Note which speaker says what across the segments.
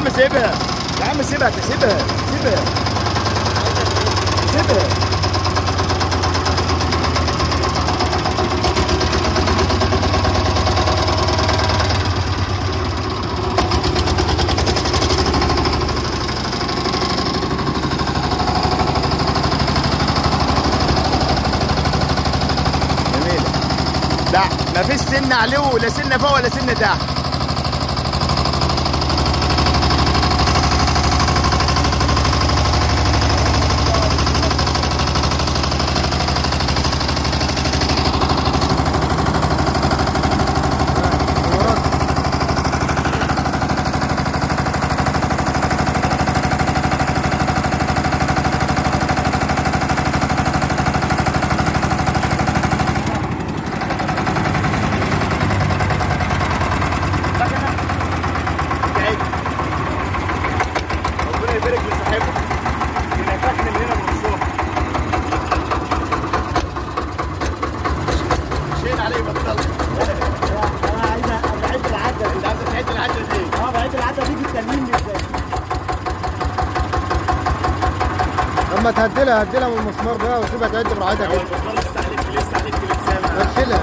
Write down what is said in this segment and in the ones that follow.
Speaker 1: عم سيبها يا عم سيبها سيبها سيبها سيبها جميل لا ما فيش سنة علو لا سنة فوق ولا سنة تحت بعيد. ربنا يبارك لصاحبه ينفخ من هنا من الصبح شيل عليه بطل
Speaker 2: انا عايز بعيد العدة
Speaker 1: انت عايز تعد العجله دي
Speaker 2: اه بعيد العدة دي بالتنين ازاي
Speaker 3: لما تهدلها هدلها من المسمار بقى وسيبها تعد براحتها
Speaker 1: هو
Speaker 3: كده
Speaker 1: المسمار لسه عليك لسه عليك في الابتسامه
Speaker 3: هدلها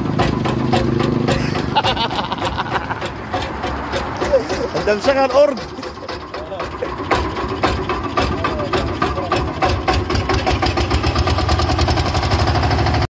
Speaker 1: انت مشغل قرب